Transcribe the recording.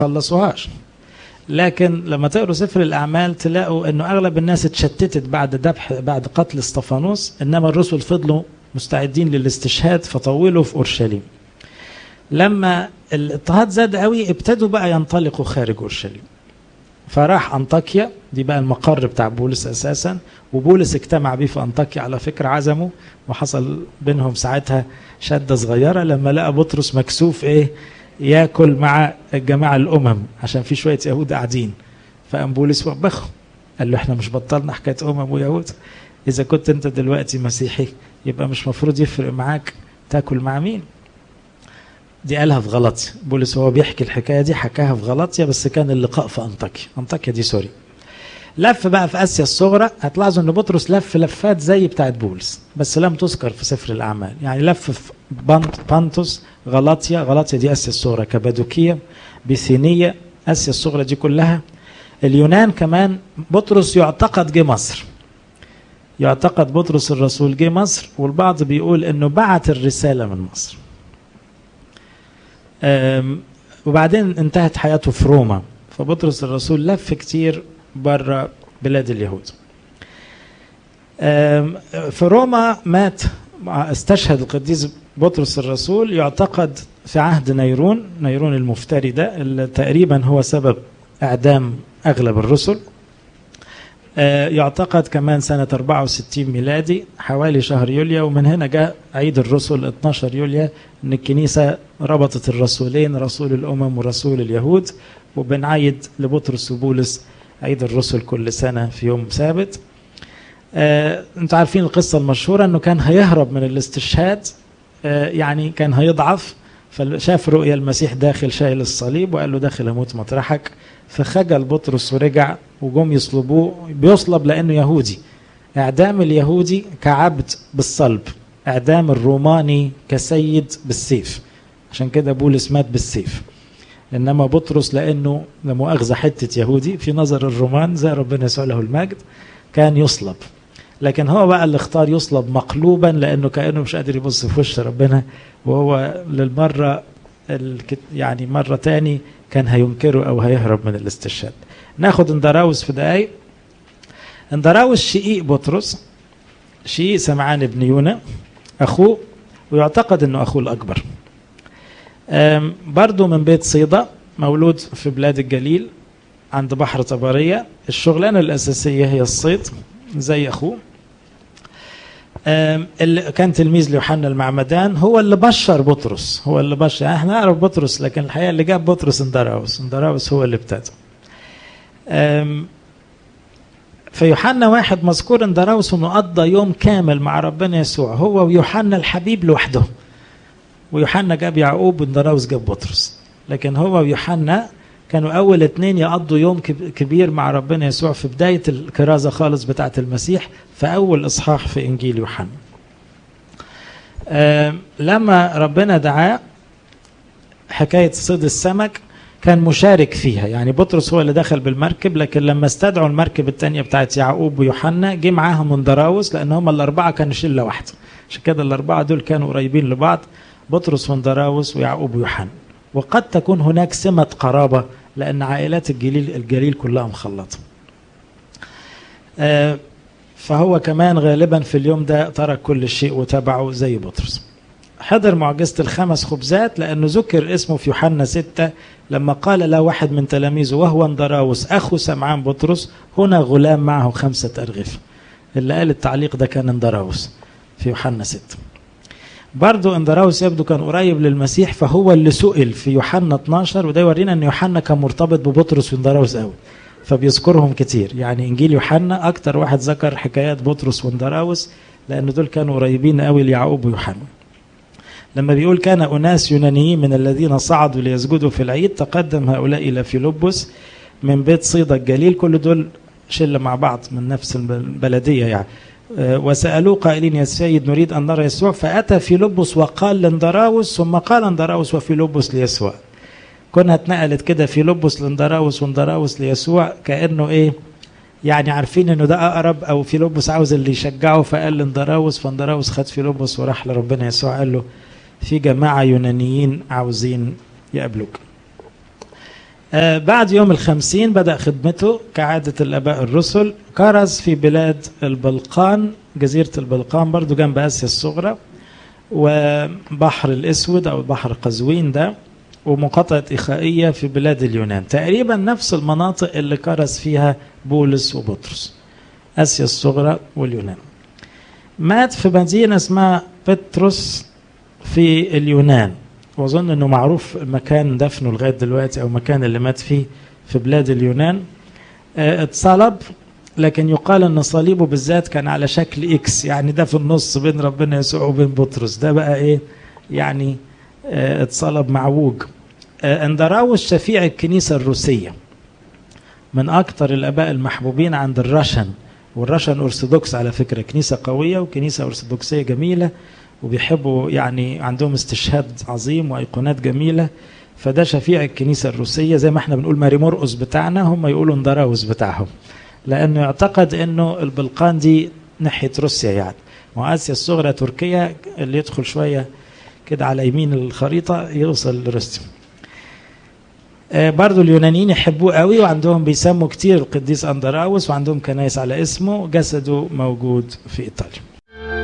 خلصوهاش لكن لما تقروا سفر الاعمال تلاقوا انه اغلب الناس اتشتتت بعد ذبح بعد قتل اسطفانوس انما الرسل فضلوا مستعدين للاستشهاد فطولوا في اورشليم لما الاضطهاد زاد قوي ابتدوا بقى ينطلقوا خارج اورشليم فراح انطاكيا دي بقى المقر بتاع بولس اساسا وبولس اجتمع بيه في انطاكيا على فكره عزمه وحصل بينهم ساعتها شده صغيره لما لقى بطرس مكسوف ايه ياكل مع الجماعه الامم عشان في شويه يهود قاعدين فقام بولس وبخه قال له احنا مش بطلنا حكايه امم ويهود اذا كنت انت دلوقتي مسيحي يبقى مش مفروض يفرق معاك تاكل مع مين دي قالها في غلطيا بولس هو بيحكي الحكايه دي حكاها في غلطيا بس كان اللقاء في انطاكيا انطاكيا دي سوري لف بقى في اسيا الصغرى هتلاحظوا ان بطرس لف لفات زي بتاعت بولس بس لم تذكر في سفر الاعمال يعني لف في بانت بانتوس غلطيا غلطيا دي اسيا الصغرى كابادوكيا بيثينيه اسيا الصغرى دي كلها اليونان كمان بطرس يعتقد جه مصر يعتقد بطرس الرسول جه مصر والبعض بيقول انه بعت الرساله من مصر وبعدين انتهت حياته في روما فبطرس الرسول لف كتير بره بلاد اليهود في روما مات استشهد القديس بطرس الرسول يعتقد في عهد نيرون نيرون المفتري ده اللي تقريبا هو سبب اعدام اغلب الرسل يعتقد كمان سنة 64 ميلادي حوالي شهر يوليو ومن هنا جاء عيد الرسل 12 يوليو ان الكنيسة ربطت الرسولين رسول الامم ورسول اليهود وبنعيد لبطرس وبولس عيد الرسل كل سنة في يوم ثابت آه، انتوا عارفين القصة المشهورة انه كان هيهرب من الاستشهاد آه، يعني كان هيضعف فشاف رؤيا المسيح داخل شايل الصليب وقال له داخل اموت مطرحك فخجل بطرس ورجع وجم يصلبوه بيصلب لانه يهودي اعدام اليهودي كعبد بالصلب اعدام الروماني كسيد بالسيف عشان كده بولس مات بالسيف انما بطرس لانه لمؤاخذه حته يهودي في نظر الرومان زي ربنا يسوع له المجد كان يصلب لكن هو بقى اللي اختار يصلب مقلوبا لانه كانه مش قادر يبص في وش ربنا وهو للمره يعني مره تاني كان هينكره او هيهرب من الاستشهاد ناخد اندراوس في دقايق اندراوس شقيق بطرس شقيق سمعان بن يونا اخوه ويعتقد انه اخوه الاكبر برضه من بيت صيدا مولود في بلاد الجليل عند بحر طبرية الشغلانة الأساسية هي الصيد زي أخوه اللي كان تلميذ ليوحنا المعمدان هو اللي بشر بطرس هو اللي بشر يعني احنا نعرف بطرس لكن الحقيقة اللي جاب بطرس اندراوس اندراوس هو اللي ابتدى في يوحنا واحد مذكور اندراوس انه قضى يوم كامل مع ربنا يسوع هو ويوحنا الحبيب لوحده ويوحنا جاب يعقوب واندراوس جاب بطرس لكن هو ويوحنا كانوا اول اتنين يقضوا يوم كبير مع ربنا يسوع في بدايه الكرازه خالص بتاعه المسيح في اول اصحاح في انجيل يوحنا آه لما ربنا دعاه حكايه صيد السمك كان مشارك فيها يعني بطرس هو اللي دخل بالمركب لكن لما استدعوا المركب الثانيه بتاعت يعقوب ويوحنا جه معاهم مندراوس لان هم الاربعه كانوا شله واحده عشان كده الاربعه دول كانوا قريبين لبعض بطرس وندراوس ويعقوب ويوحنا وقد تكون هناك سمة قرابة لأن عائلات الجليل الجليل كلها مخلطة آه فهو كمان غالبا في اليوم ده ترك كل شيء وتبعه زي بطرس حضر معجزة الخمس خبزات لأنه ذكر اسمه في يوحنا ستة لما قال له واحد من تلاميذه وهو اندراوس أخو سمعان بطرس هنا غلام معه خمسة أرغفة اللي قال التعليق ده كان اندراوس في يوحنا ستة برضو اندراوس يبدو كان قريب للمسيح فهو اللي سئل في يوحنا 12 وده يورينا ان يوحنا كان مرتبط ببطرس واندراوس قوي فبيذكرهم كتير يعني انجيل يوحنا اكتر واحد ذكر حكايات بطرس واندراوس لان دول كانوا قريبين قوي ليعقوب ويوحنا لما بيقول كان اناس يونانيين من الذين صعدوا ليسجدوا في العيد تقدم هؤلاء الى فيلبس من بيت صيدا الجليل كل دول شله مع بعض من نفس البلديه يعني وسألوه قائلين يا سيد نريد أن نرى يسوع فأتى فيلبس وقال لاندراوس ثم قال اندراوس وفيلبس ليسوع كنا اتنقلت كده فيلبس لاندراوس واندراوس ليسوع كأنه إيه يعني عارفين انه ده اقرب او فيلبس عاوز اللي يشجعه فقال لاندراوس فاندراوس خد فيلبس وراح لربنا يسوع قال له في جماعه يونانيين عاوزين يقابلوك. آه بعد يوم الخمسين بدأ خدمته كعادة الآباء الرسل كرز في بلاد البلقان جزيرة البلقان برضو جنب آسيا الصغرى وبحر الأسود أو بحر قزوين ده ومقاطعة إخائية في بلاد اليونان تقريبا نفس المناطق اللي كرز فيها بولس وبطرس آسيا الصغرى واليونان مات في مدينة اسمها بطرس في اليونان واظن انه معروف مكان دفنه لغايه دلوقتي او مكان اللي مات فيه في بلاد اليونان اه اتصلب لكن يقال ان صليبه بالذات كان على شكل اكس يعني ده في النص بين ربنا يسوع وبين بطرس ده بقى ايه يعني اه اتصلب معوج اه اندراوس شفيع الكنيسه الروسيه من اكثر الاباء المحبوبين عند الرشن والرشن ارثوذكس على فكره كنيسه قويه وكنيسه ارثوذكسيه جميله وبيحبوا يعني عندهم استشهاد عظيم وايقونات جميله فده شفيع الكنيسه الروسيه زي ما احنا بنقول ماري مرقس بتاعنا هم يقولوا اندراوس بتاعهم لانه يعتقد انه البلقان دي ناحيه روسيا يعني واسيا الصغرى تركيا اللي يدخل شويه كده على يمين الخريطه يوصل لروسيا برضو اليونانيين يحبوه قوي وعندهم بيسموا كتير القديس اندراوس وعندهم كنايس على اسمه جسده موجود في ايطاليا